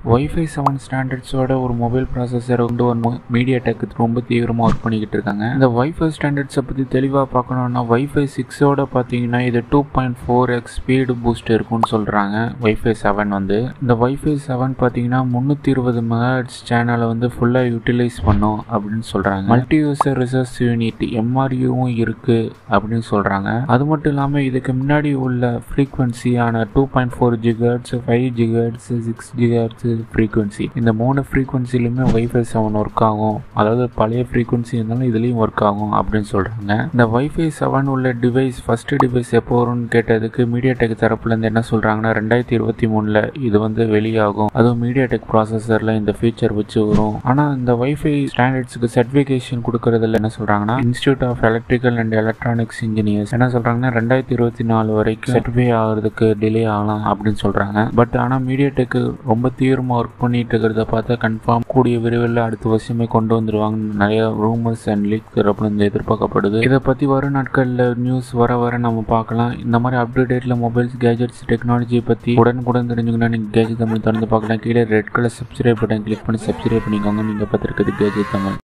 wifi seven ஸ்டாண்டர்ட்ஸோட ஒரு mobile ப்ராசஸரை வந்து ஒரு மீடியா டெக் ரொம்ப தீவிரமாக ஒர்க் பண்ணிக்கிட்டு இருக்காங்க இந்த ஒய்ஃபை ஸ்டாண்டர்ட்ஸை பற்றி தெளிவாக பார்க்கணுன்னா ஒய்ஃபை சிக்ஸோட பார்த்தீங்கன்னா இது two point four x speed boost இருக்கும்னு சொல்கிறாங்க ஒய்ஃபை செவன் வந்து இந்த ஒய்ஃபை செவன் பார்த்தீங்கன்னா முந்நூற்றி இருபது மெகாஹெட்ஸ் சேனலை வந்து ஃபுல்லாக யூட்டிலைஸ் பண்ணும் அப்படின்னு சொல்கிறாங்க மல்டி யூசர் ரிசர்ச் யூனிட் எம்ஆர்யூவும் இருக்குது அப்படின்னு சொல்கிறாங்க அது மட்டும் இல்லாமல் இதுக்கு முன்னாடி உள்ள ஃப்ரீக்வன்சியான two point four gigahertz five gigahertz six gigahertz frequency இந்த மூணு ஃப்ரீக்வன்சிலையுமே வைஃபை செவன் ஒர்க் ஆகும் அதாவது பழைய ஃப்ரீக்வன்சி இருந்தாலும் இதுலேயும் ஒர்க் ஆகும் அப்படின்னு சொல்கிறாங்க இந்த வைஃபை செவன் உள்ள டிவைஸ் ஃபர்ஸ்ட் டிவைஸ் எப்போ வரும்னு கேட்டதுக்கு மீடியா டெக் தரப்புலேருந்து என்ன சொல்கிறாங்கன்னா ரெண்டாயிரத்தி இருபத்தி மூணில் இது வந்து வெளியாகும் அதுவும் மீடியா டெக் ப்ராசஸரில் இந்த ஃபீச்சர் வச்சு வரும் ஆனால் இந்த வைஃபை ஸ்டாண்டர்ட்ஸுக்கு சர்டிஃபிகேஷன் கொடுக்கறதுல என்ன சொல்கிறாங்கன்னா institute of electrical and electronics engineers என்ன சொல்கிறாங்கன்னா ரெண்டாயிரத்தி இருபத்தி நாலு வரைக்கும் சர்டிஃபை ஆகிறதுக்கு டிலே ஆகலாம் அப்படின்னு சொல்கிறாங்க பட் ஆனால் மீடியா டெக்கு ரொம்ப தீவிரமாக ஒர்க் பண்ணிட்டு இருக்கிறத பார்த்தா கன்ஃபார்ம் கூடிய விரைவில் அடுத்த வருஷமே கொண்டு வந்துருவாங்க நிறைய ரூமர்ஸ் அண்ட் லீக் தரப்புல எதிர்பார்க்கப்படுது இதை பற்றி வரும் நாட்களில் நியூஸ் வர வர நம்ம பார்க்கலாம் இந்த மாதிரி அப்டேட்டில் மொபைல்ஸ் கேஜெட்ஸ் டெக்னாலஜியை பற்றி உடனுக்குடன் தெரிஞ்சுக்கணும் நீங்கள் கேஜெட் தமிழ் தொடர்ந்து பார்க்கலாம் கீழே red colour subscribe button click பண்ணி சப்ஸ்கிரைப் பண்ணிக்கோங்க நீங்கள் பார்த்துருக்குது கேஜெட் தமிழ்